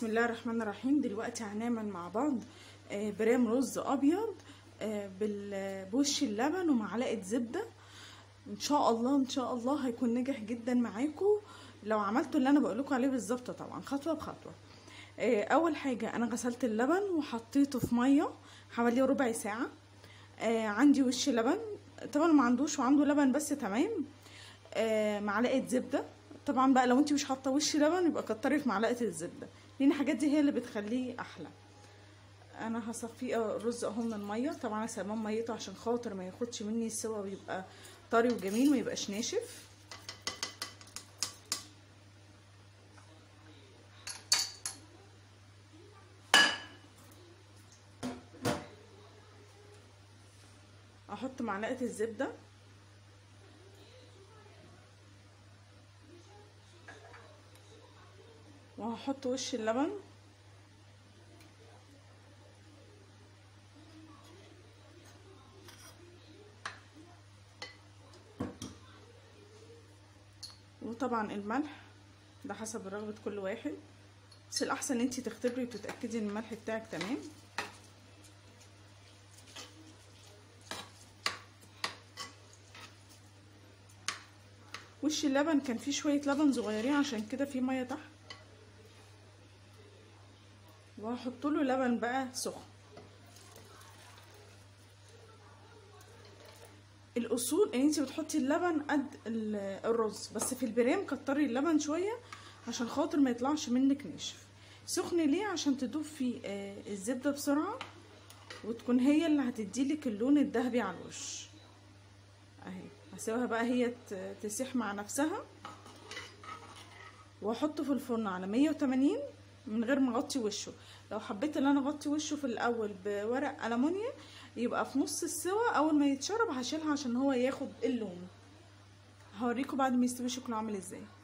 بسم الله الرحمن الرحيم دلوقتي هنعمل مع بعض آه، برام رز ابيض آه، بال- بوش اللبن ومعلقه زبده ان شاء الله ان شاء الله هيكون ناجح جدا معاكم لو عملتوا اللي انا بقولكوا عليه بالظبط طبعا خطوه بخطوه آه، اول حاجه انا غسلت اللبن وحطيته في ميه حوالي ربع ساعه آه، عندي وش لبن طبعا ما عندوش وعنده لبن بس تمام آه، معلقه زبده طبعا بقى لو انت مش حاطه وش لبن يبقى كتري في معلقه الزبده لان الحاجات دي هي اللي بتخليه احلى انا هصفيه الرز اهو من الميه طبعا انا سايباه ميته عشان خاطر ما ياخدش مني السوا ويبقى طري وجميل ما يبقاش ناشف احط معلقه الزبده وهحط وش اللبن وطبعا الملح ده حسب رغبة كل واحد بس الأحسن ان انتي تختبري وتتأكدي ان الملح بتاعك تمام وش اللبن كان فيه شوية لبن صغيرين عشان كده فيه مية تحت وهحط له لبن بقى سخن الاصول ان انت بتحطي اللبن قد الرز بس في البرام كتري اللبن شويه عشان خاطر ما يطلعش منك ناشف سخن ليه عشان تدوب فيه الزبده بسرعه وتكون هي اللي هتديلك اللون الذهبي على الوش اهي هسيبها بقى هي تسيح مع نفسها واحطه في الفرن على 180 من غير ما اغطي وشه لو حبيت ان انا اغطي وشه في الاول بورق المونيا يبقى في نص السوا اول ما يتشرب هشيلها عشان هو ياخد اللون هوريكم بعد ما يستوي شكله عامل ازاي